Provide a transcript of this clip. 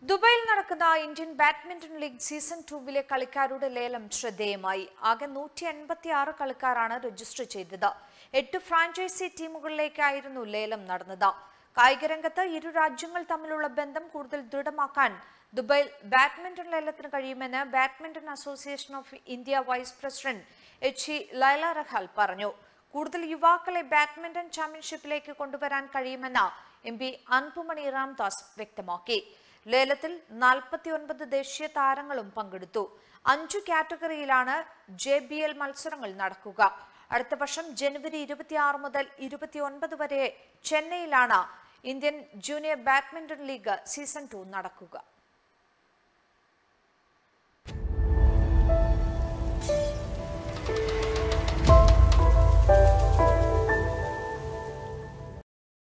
ദുബായിൽ നടക്കുന്ന Indian badminton league season ടൂവിലെ കളിക്കാരുടെ ലേലം ശ്രദ്ധേയമായി ആകെ നൂറ്റി എൺപത്തി ആറ് കളിക്കാരാണ് രജിസ്റ്റർ ചെയ്തത് എട്ട് ഫ്രാഞ്ചൈസി ടീമുകളിലേക്കായിരുന്നു ലേലം നടന്നത് കായികരംഗത്ത് ഇരു രാജ്യങ്ങൾ തമ്മിലുള്ള ബന്ധം കൂടുതൽ ദൃഢമാക്കാൻ ദുബായിൽ ബാഡ്മിന്റൺ ലേലത്തിന് കഴിയുമെന്ന് badminton association of India vice president H E Laila Rahal പറഞ്ഞു കൂടുതൽ യുവാക്കളെ ബാഡ്മിന്റൺ ചാമ്പ്യൻഷിപ്പിലേക്ക് കൊണ്ടുവരാൻ കഴിയുമെന്ന് എം പി അൻപുമണി രാംദാസ് വ്യക്തമാക്കി ലേലത്തിൽ നാൽപ്പത്തി ഒൻപത് ദേശീയ താരങ്ങളും പങ്കെടുത്തു അഞ്ചു കാറ്റഗറിയിലാണ് ജെ ബി എൽ മത്സരങ്ങൾ നടക്കുക അടുത്ത വർഷം ജനുവരി ഇരുപത്തിയാറ് മുതൽ ഇരുപത്തിയൊൻപത് വരെ ചെന്നൈയിലാണ് Indian junior badminton league season two നടക്കുക